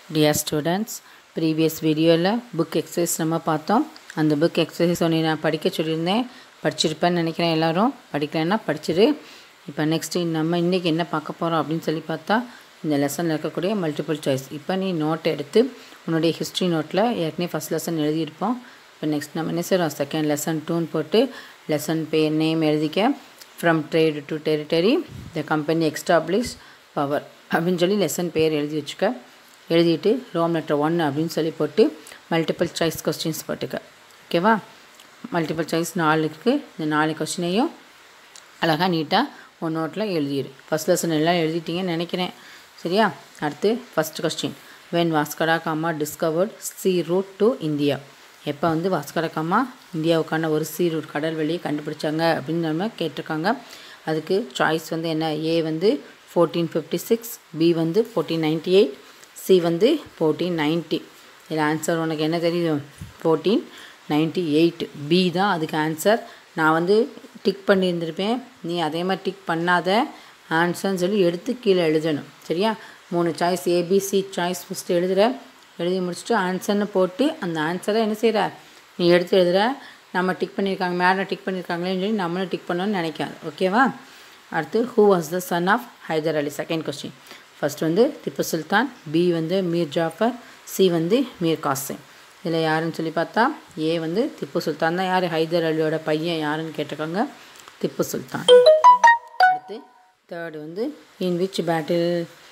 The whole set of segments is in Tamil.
டியர் ஸ்டூடெண்ட்ஸ் ப்ரீவியஸ் வீடியோவில் புக் எக்ஸசைஸ் நம்ம பார்த்தோம் அந்த புக் எக்ஸசைஸ் ஒன்று நான் படிக்க சொல்லியிருந்தேன் படிச்சிருப்பேன்னு நினைக்கிறேன் எல்லாரும் படிக்கலைன்னா படிச்சிரு இப்போ நெக்ஸ்ட்டு நம்ம இன்றைக்கி என்ன பார்க்க போகிறோம் அப்படின்னு சொல்லி பார்த்தா இந்த லெசனில் இருக்கக்கூடிய மல்டிபிள் சாய்ஸ் இப்போ நீ நோட் எடுத்து உன்னுடைய ஹிஸ்ட்ரி நோட்டில் ஏற்கனவே ஃபஸ்ட் லெசன் எழுதியிருப்போம் இப்போ நெக்ஸ்ட் நம்ம என்ன செய்கிறோம் செகண்ட் லெசன் டூன் போட்டு லெசன் பேர் நேம் எழுதிக்க from trade to territory the company establish power அப்படின்னு சொல்லி லெசன் பேர் எழுதி வச்சுக்க எழுதிட்டு ரோம் லெட்டர் ஒன் அப்படின்னு சொல்லி போட்டு மல்டிபிள் சாய்ஸ் கொஸ்டின்ஸ் போட்டுக்க ஓகேவா மல்டிபிள் சாய்ஸ் நாலு இருக்குது இந்த நாலு கொஸ்டினையும் அழகாக நீட்டாக ஒன் நோட்டில் எழுதிடு ஃபஸ்ட் லெசன் எல்லாம் எழுதிட்டீங்கன்னு நினைக்கிறேன் சரியா அடுத்து first question when Vasco da Gama discovered sea route to India எப்போ வந்து வாஸ்கடா காமா இந்தியாவுக்கான ஒரு சி ரூட் கடல் வழியை கண்டுபிடிச்சாங்க அப்படின்னு நம்ம கேட்டிருக்காங்க அதுக்கு சாய்ஸ் வந்து என்ன ஏ வந்து ஃபோர்டீன் ஃபிஃப்டி சிக்ஸ் பி வந்து ஃபோர்டீன் நைன்ட்டி எயிட் சி வந்து ஃபோர்டீன் நைன்ட்டி இதில் ஆன்சர் உனக்கு என்ன தெரியும் ஃபோர்டீன் நைன்ட்டி எயிட் பி தான் அதுக்கு ஆன்சர் நான் வந்து டிக் பண்ணியிருந்திருப்பேன் நீ அதே மாதிரி டிக் பண்ணாத ஆன்சர்னு சொல்லி எடுத்து கீழே எழுதணும் சரியா மூணு சாய்ஸ் ஏபிசி சாய்ஸ் ஃபஸ்ட்டு எழுதுகிற எழுதி முடிச்சுட்டு ஆன்சர்னு போட்டு அந்த ஆன்சரை என்ன செய்கிற நீ எடுத்து எழுதுகிற நம்ம டிக் பண்ணியிருக்காங்க மேடம் டிக் பண்ணியிருக்காங்களேன்னு சொல்லி நம்மளும் டிக் பண்ணணும்னு நினைக்காது ஓகேவா அடுத்து who was the son of Hyder Ali second question first வந்து திப்பு சுல்தான் பி வந்து மீர் ஜாஃபர் சி வந்து மீர் காசிம் இதில் யாருன்னு சொல்லி பார்த்தா ஏ வந்து திப்பு சுல்தான் தான் யார் ஹைதர் அலியோட பையன் யாருன்னு கேட்டிருக்காங்க திப்பு சுல்தான் அடுத்து தேர்டு வந்து in which battle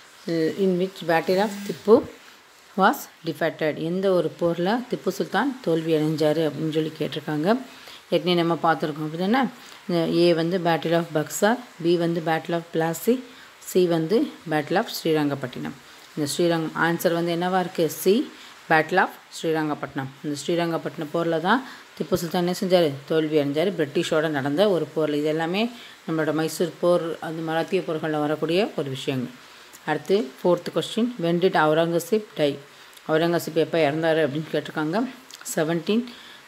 in which battle of Tipu was defected எந்த ஒரு போரில் திப்பு சுல்தான் தோல்வி அடைஞ்சார் அப்படின்னு சொல்லி கேட்டிருக்காங்க ஏற்கனவே நம்ம பார்த்துருக்கோம் அப்படி தானே ஏ வந்து பேட்டில் ஆஃப் பக்சார் பி வந்து பேட்டில் ஆஃப் பிளாசி சி வந்து பேட்டில் ஆஃப் ஸ்ரீரங்கப்பட்டினம் இந்த ஸ்ரீரங்கம் ஆன்சர் வந்து என்னவாக இருக்குது சி பேட்டில் ஆஃப் ஸ்ரீரங்கப்பட்டினம் இந்த ஸ்ரீரங்கப்பட்டினம் போரில் தான் திப்பு சுல்தான் என்ன செஞ்சார் தோல்வி அடைஞ்சார் பிரிட்டிஷோட நடந்த ஒரு போரில் இது எல்லாமே நம்மளோட மைசூர் போர் அந்த மராத்திய போர்களில் வரக்கூடிய ஒரு விஷயங்கள் அடுத்து fourth question when did Aurangzeb die Aurangzeb எப்போ இறந்தார் அப்படின்னு கேட்டிருக்காங்க செவன்டீன்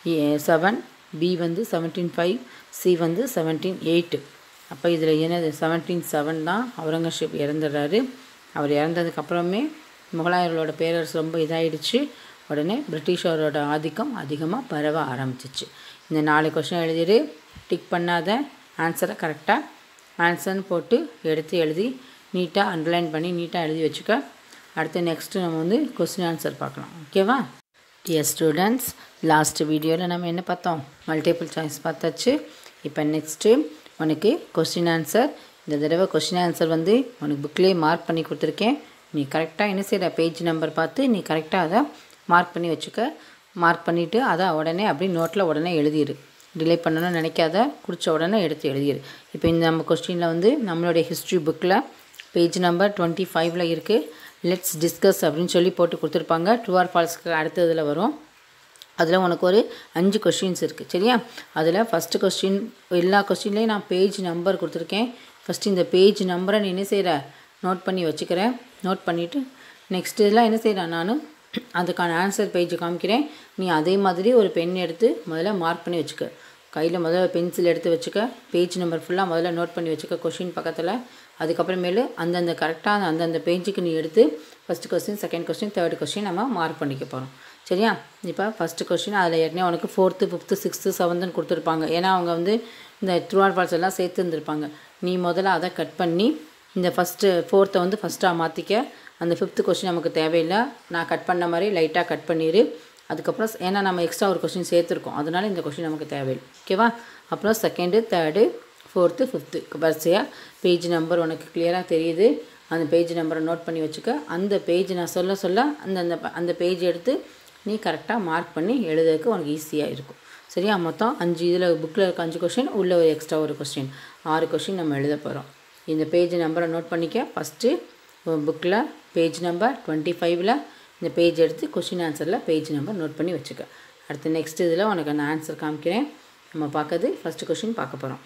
செவன் பி வந்து செவன்டீன் ஃபைவ் சி வந்து செவன்டீன் எயிட்டு அப்போ இதில் என்னது செவன்டீன் செவன் தான் அவுரங்கசீப் இறந்துடுறாரு அவர் இறந்ததுக்கப்புறமே முகலாயர்களோட பேரரசு ரொம்ப இதாகிடுச்சு உடனே பிரிட்டிஷரோட ஆதிக்கம் அதிகமாக பரவ ஆரம்பிச்சிச்சு இந்த நாலு கொஸ்டின் எழுதிடு டிக் பண்ணாத ஆன்சரை கரெக்டாக ஆன்சர்னு போட்டு எடுத்து எழுதி நீட்டாக அண்டர்லைன் பண்ணி நீட்டாக எழுதி வச்சுக்க அடுத்து நெக்ஸ்ட்டு நம்ம வந்து கொஸ்டின் ஆன்சர் பார்க்கலாம் ஓகேவா டியர் ஸ்டூடெண்ட்ஸ் லாஸ்ட் வீடியோவில் நம்ம என்ன பார்த்தோம் மல்டிபிள் சாய்ஸ் பார்த்தாச்சு இப்போ நெக்ஸ்ட்டு உனக்கு கொஸ்டின் ஆன்சர் இந்த தடவை கொஸ்டின் ஆன்சர் வந்து உனக்கு புக்லேயே மார்க் பண்ணி கொடுத்துருக்கேன் நீ கரெக்டாக என்ன செய்கிற பேஜ் நம்பர் பார்த்து நீ கரெக்டாக அதை மார்க் பண்ணி வச்சுக்க மார்க் பண்ணிவிட்டு அதை உடனே அப்படி நோட்டில் உடனே எழுதிடு டிலே பண்ணணும்னு நினைக்காத குடித்த உடனே எடுத்து எழுதிடு இப்போ இந்த நம்ம கொஸ்டினில் வந்து நம்மளுடைய ஹிஸ்ட்ரி புக்கில் பேஜ் நம்பர் டுவெண்ட்டி ஃபைவ்ல இருக்குது லெட்ஸ் டிஸ்கஸ் அப்படின்னு சொல்லி போட்டு கொடுத்துருப்பாங்க ட்ரூ ஆர் ஃபால்ஸ்க்கு அடுத்ததில் வரும் அதில் உனக்கு ஒரு அஞ்சு கொஸ்டின்ஸ் இருக்குது சரியா அதில் ஃபஸ்ட்டு கொஸ்டின் எல்லா கொஸ்டின்லேயும் நான் பேஜ் நம்பர் கொடுத்துருக்கேன் ஃபஸ்ட்டு இந்த பேஜ் நம்பரை நீ என்ன செய்கிற நோட் பண்ணி வச்சுக்கிறேன் நோட் பண்ணிவிட்டு நெக்ஸ்ட் இதெல்லாம் என்ன செய்கிறேன் நான் அதுக்கான ஆன்சர் பேஜ் காமிக்கிறேன் நீ அதே மாதிரி ஒரு பென் எடுத்து முதல்ல மார்க் பண்ணி வச்சுக்க கையில் முதல்ல பென்சில் எடுத்து வச்சுக்க பேஜ் நம்பர் ஃபுல்லாக முதல்ல நோட் பண்ணி வச்சுக்க கொஷின் பக்கத்தில் அதுக்கப்புறமேலு அந்தந்த கரெக்டாக அந்தந்த பேஜுக்கு நீ எடுத்து first question second question third question நம்ம மார்க் பண்ணிக்க போகிறோம் சரியா இப்போ ஃபஸ்ட்டு கொஸ்டின் அதில் ஏற்கனவே உனக்கு ஃபோர்த்து ஃபிஃப்த்து சிக்ஸ்த்து செவன்த்துன்னு கொடுத்துருப்பாங்க ஏன்னா அவங்க வந்து இந்த ட்ரூஆர் ஃபால்ஸ் எல்லாம் சேர்த்து இருந்திருப்பாங்க நீ முதல்ல அதை கட் பண்ணி இந்த ஃபஸ்ட்டு ஃபோர்த்தை வந்து ஃபஸ்ட்டாக மாற்றிக்க அந்த ஃபிஃப்த்து கொஸ்டின் நமக்கு தேவையில்லை நான் கட் பண்ண மாதிரி லைட்டாக கட் பண்ணிடு அதுக்கப்புறம் ஏன்னா நம்ம எக்ஸ்ட்ரா ஒரு கொஸ்டின் சேர்த்துருக்கோம் அதனால் இந்த கொஸ்டின் நமக்கு தேவையில்லை ஓகேவா அப்புறம் செகண்டு தேர்டு ஃபோர்த்து ஃபிஃப்த்து வரிசையாக பேஜ் நம்பர் உனக்கு கிளியராக தெரியுது அந்த பேஜ் நம்பரை நோட் பண்ணி வச்சுக்க அந்த பேஜ் நான் சொல்ல சொல்ல அந்த அந்த அந்த பேஜ் எடுத்து நீ கரெக்டாக மார்க் பண்ணி எழுதுறதுக்கு உனக்கு ஈஸியாக இருக்கும் சரியா மொத்தம் அஞ்சு இதில் புக்கில் இருக்க அஞ்சு கொஸ்டின் உள்ளே ஒரு எக்ஸ்ட்ரா ஒரு கொஸ்டின் ஆறு கொஸ்டின் நம்ம எழுத போகிறோம் இந்த பேஜ் நம்பரை நோட் பண்ணிக்க ஃபஸ்ட்டு புக்கில் பேஜ் நம்பர் டுவெண்ட்டி ஃபைவ்ல இந்த பேஜ் எடுத்து கொஷின் ஆன்சரில் பேஜ் நம்பர் நோட் பண்ணி வச்சுக்க அடுத்து நெக்ஸ்ட் இதில் உனக்கு நான் ஆன்சர் காமிக்கிறேன் நம்ம பார்க்கறது ஃபஸ்ட்டு கொஷின் பார்க்க போகிறோம்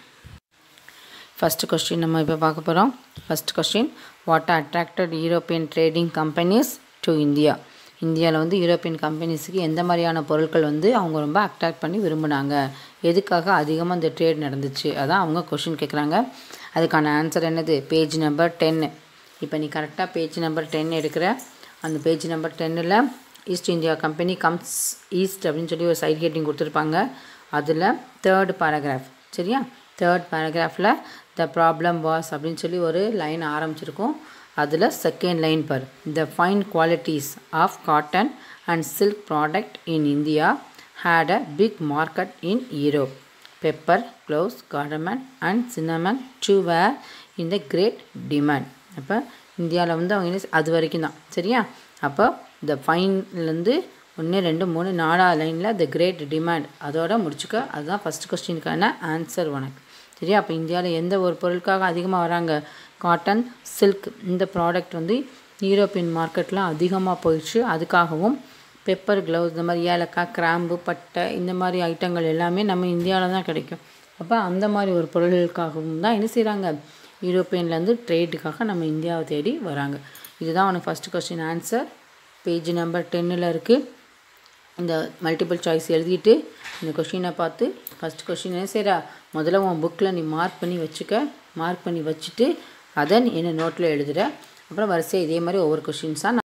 ஃபஸ்ட்டு கொஸ்டின் நம்ம இப்போ பார்க்க போகிறோம் first question what attracted European trading companies to India இந்தியாவில் வந்து யூரோப்பியன் கம்பெனிஸுக்கு எந்த மாதிரியான பொருட்கள் வந்து அவங்க ரொம்ப அட்ராக்ட் பண்ணி விரும்பினாங்க எதுக்காக அதிகமாக இந்த ட்ரேட் நடந்துச்சு அதான் அவங்க கொஷின் கேட்குறாங்க அதுக்கான ஆன்சர் என்னது பேஜ் நம்பர் டென்னு இப்போ நீ கரெக்டாக பேஜ் நம்பர் டென் எடுக்கிற அந்த பேஜ் நம்பர் டென்னில் East India Company comes east அப்படின்னு சொல்லி ஒரு சைட் ஹெட்டிங் கொடுத்துருப்பாங்க அதில் தேர்ட் பேராகிராஃப் சரியா தேர்ட் பேராகிராஃபில் த ப்ராப்ளம் வாஸ் அப்படின்னு சொல்லி ஒரு லைன் ஆரம்பிச்சிருக்கோம் அதில் second line for the fine qualities of cotton and silk product in India had a big market in Europe pepper cloves cardamom and cinnamon too were in the great demand அப்போ இந்தியாவில் வந்து அவங்க என்ன அது வரைக்கும் தான் சரியா அப்போ இந்த ஃபைன்லேருந்து ஒன்று ரெண்டு மூணு நாலாவது லைனில் த கிரேட் டிமாண்ட் அதோட முடிச்சுக்க அதுதான் ஃபஸ்ட் கொஸ்டினுக்கான ஆன்சர் உனக்கு சரியா அப்போ இந்தியாவில் எந்த ஒரு பொருளுக்காக அதிகமாக வராங்க காட்டன் சில்க் இந்த ப்ராடக்ட் வந்து யூரோப்பியன் மார்க்கெட்டில் அதிகமாக போயிடுச்சு அதுக்காகவும் பெப்பர் க்ளவுஸ் இந்த மாதிரி ஏலக்காய் கிராம்பு பட்டை இந்த மாதிரி ஐட்டங்கள் எல்லாமே நம்ம இந்தியாவில் தான் கிடைக்கும் அப்போ அந்த மாதிரி ஒரு பொருள்களுக்காகவும் தான் என்ன செய்கிறாங்க யூரோப்பியன்லேருந்து ட்ரேடுக்காக நம்ம இந்தியாவை தேடி வராங்க இதுதான் உனக்கு first question answer page number டென்னில் இருக்குது இந்த மல்டிபிள் சாய்ஸ் எழுதிட்டு இந்த கொஷினை பார்த்து ஃபஸ்ட் கொஷின் என்ன செய்கிறா முதல்ல உன் புக்கில் நீ மார்க் பண்ணி வச்சுக்க மார்க் பண்ணி வச்சுட்டு அதை நீ என்ன நோட்டில் எழுதுகிற அப்புறம் வரிசையாக இதே மாதிரி ஒவ்வொரு கொஷின்ஸாக